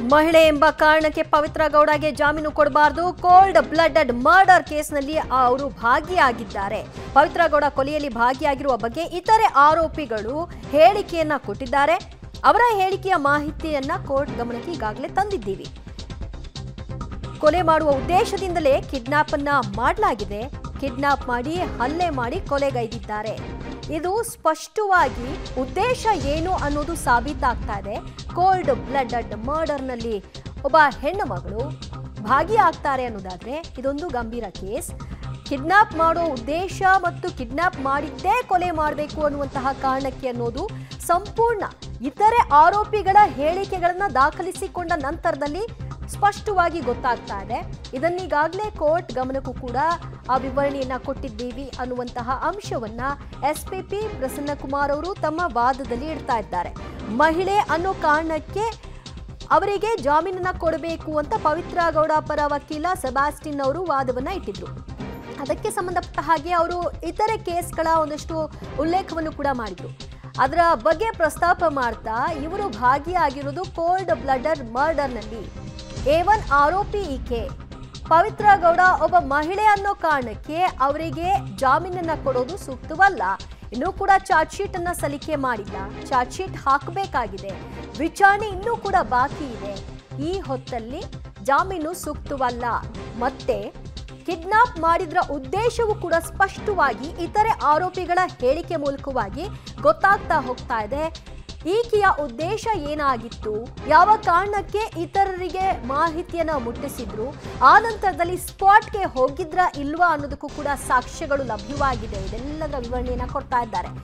ಮಹಿಳೆ ಎಂಬ ಕಾರಣಕ್ಕೆ ಪವಿತ್ರ ಗೌಡಗೆ ಜಾಮೀನು ಕೊಡಬಾರದು ಕೋಲ್ಡ್ ಬ್ಲಡೆಡ್ ಮರ್ಡರ್ ಕೇಸ್ನಲ್ಲಿ ಅವರು ಭಾಗಿಯಾಗಿದ್ದಾರೆ ಪವಿತ್ರ ಗೌಡ ಕೊಲೆಯಲ್ಲಿ ಭಾಗಿಯಾಗಿರುವ ಬಗ್ಗೆ ಇತರೆ ಆರೋಪಿಗಳು ಹೇಳಿಕೆಯನ್ನ ಕೊಟ್ಟಿದ್ದಾರೆ ಅವರ ಹೇಳಿಕೆಯ ಮಾಹಿತಿಯನ್ನ ಕೋರ್ಟ್ ಗಮನಕ್ಕೆ ಈಗಾಗಲೇ ತಂದಿದ್ದೀವಿ ಕೊಲೆ ಮಾಡುವ ಉದ್ದೇಶದಿಂದಲೇ ಕಿಡ್ನಾಪ್ ಅನ್ನ ಮಾಡಲಾಗಿದೆ ಕಿಡ್ನಾಪ್ ಮಾಡಿ ಹಲ್ಲೆ ಮಾಡಿ ಕೊಲೆಗೈದಿದ್ದಾರೆ ಇದು ಸ್ಪಷ್ಟವಾಗಿ ಉದ್ದೇಶ ಏನು ಅನ್ನೋದು ಸಾಬೀತಾಗ್ತಾ ಇದೆ ಕೋಲ್ಡ್ ಬ್ಲಡೆಡ್ ಮರ್ಡರ್ನಲ್ಲಿ ಒಬ್ಬ ಹೆಣ್ಣು ಮಗಳು ಭಾಗಿಯಾಗ್ತಾರೆ ಅನ್ನೋದಾದ್ರೆ ಇದೊಂದು ಗಂಭೀರ ಕೇಸ್ ಕಿಡ್ನಾಪ್ ಮಾಡೋ ಉದ್ದೇಶ ಮತ್ತು ಕಿಡ್ನಾಪ್ ಮಾಡಿದ್ದೇ ಕೊಲೆ ಮಾಡಬೇಕು ಅನ್ನುವಂತಹ ಕಾರಣಕ್ಕೆ ಅನ್ನೋದು ಸಂಪೂರ್ಣ ಇತರೆ ಆರೋಪಿಗಳ ಹೇಳಿಕೆಗಳನ್ನ ದಾಖಲಿಸಿಕೊಂಡ ನಂತರದಲ್ಲಿ ಸ್ಪಷ್ಟವಾಗಿ ಗೊತ್ತಾಗ್ತಾ ಇದೆ ಇದನ್ನೀಗಾಗಲೇ ಕೋರ್ಟ್ ಗಮನಕ್ಕೂ ಕೂಡ ಆ ವಿವರಣೆಯನ್ನ ಕೊಟ್ಟಿದ್ದೀವಿ ಅನ್ನುವಂತಹ ಅಂಶವನ್ನ ಎಸ್ ಪಿ ಪಿ ಪ್ರಸನ್ನಕುಮಾರ್ ಅವರು ತಮ್ಮ ವಾದದಲ್ಲಿ ಇಡ್ತಾ ಇದ್ದಾರೆ ಮಹಿಳೆ ಅನ್ನೋ ಕಾರಣಕ್ಕೆ ಅವರಿಗೆ ಜಾಮೀನನ್ನ ಕೊಡಬೇಕು ಅಂತ ಪವಿತ್ರ ಗೌಡ ಪರ ವಕೀಲ ಸೆಬಾಸ್ಟಿನ್ ಅವರು ವಾದವನ್ನ ಇಟ್ಟಿದ್ರು ಅದಕ್ಕೆ ಸಂಬಂಧಪಟ್ಟ ಹಾಗೆ ಅವರು ಇತರೆ ಕೇಸ್ಗಳ ಒಂದಷ್ಟು ಉಲ್ಲೇಖವನ್ನು ಕೂಡ ಮಾಡಿದ್ರು ಅದರ ಬಗ್ಗೆ ಪ್ರಸ್ತಾಪ ಮಾಡ್ತಾ ಇವರು ಭಾಗಿಯಾಗಿರೋದು ಕೋಲ್ಡ್ ಬ್ಲಡರ್ ಮರ್ಡರ್ನಲ್ಲಿ ಎ ಒನ್ ಆರೋಪಿ ಈಕೆ ಪವಿತ್ರ ಗೌಡ ಒಬ್ಬ ಮಹಿಳೆ ಅನ್ನೋ ಕಾರಣಕ್ಕೆ ಅವರಿಗೆ ಜಾಮೀನನ್ನ ಕೊಡೋದು ಸೂಕ್ತವಲ್ಲ ಇನ್ನೂ ಕೂಡ ಚಾರ್ಜ್ ಶೀಟ್ ಅನ್ನ ಸಲ್ಲಿಕೆ ಮಾಡಿಲ್ಲ ಚಾರ್ಜ್ ಶೀಟ್ ಹಾಕಬೇಕಾಗಿದೆ ವಿಚಾರಣೆ ಇನ್ನೂ ಕೂಡ ಬಾಕಿ ಇದೆ ಈ ಹೊತ್ತಲ್ಲಿ ಜಾಮೀನು ಸೂಕ್ತವಲ್ಲ ಮತ್ತೆ ಕಿಡ್ನಾಪ್ ಮಾಡಿದ್ರ ಉದ್ದೇಶವು ಕೂಡ ಸ್ಪಷ್ಟವಾಗಿ ಇತರೆ ಆರೋಪಿಗಳ ಹೇಳಿಕೆ ಮೂಲಕವಾಗಿ ಗೊತ್ತಾಗ್ತಾ ಹೋಗ್ತಾ ಇದೆ ಈಕೆಯ ಉದ್ದೇಶ ಏನಾಗಿತ್ತು ಯಾವ ಕಾರಣಕ್ಕೆ ಇತರರಿಗೆ ಮಾಹಿತಿಯನ್ನ ಮುಟ್ಟಿಸಿದ್ರು ಆ ನಂತರದಲ್ಲಿ ಸ್ಪಾಟ್ಗೆ ಹೋಗಿದ್ರ ಇಲ್ವಾ ಅನ್ನೋದಕ್ಕೂ ಕೂಡ ಸಾಕ್ಷ್ಯಗಳು ಲಭ್ಯವಾಗಿದೆ ಇದೆಲ್ಲದರ ವಿವರಣೆಯನ್ನ ಕೊಡ್ತಾ ಇದ್ದಾರೆ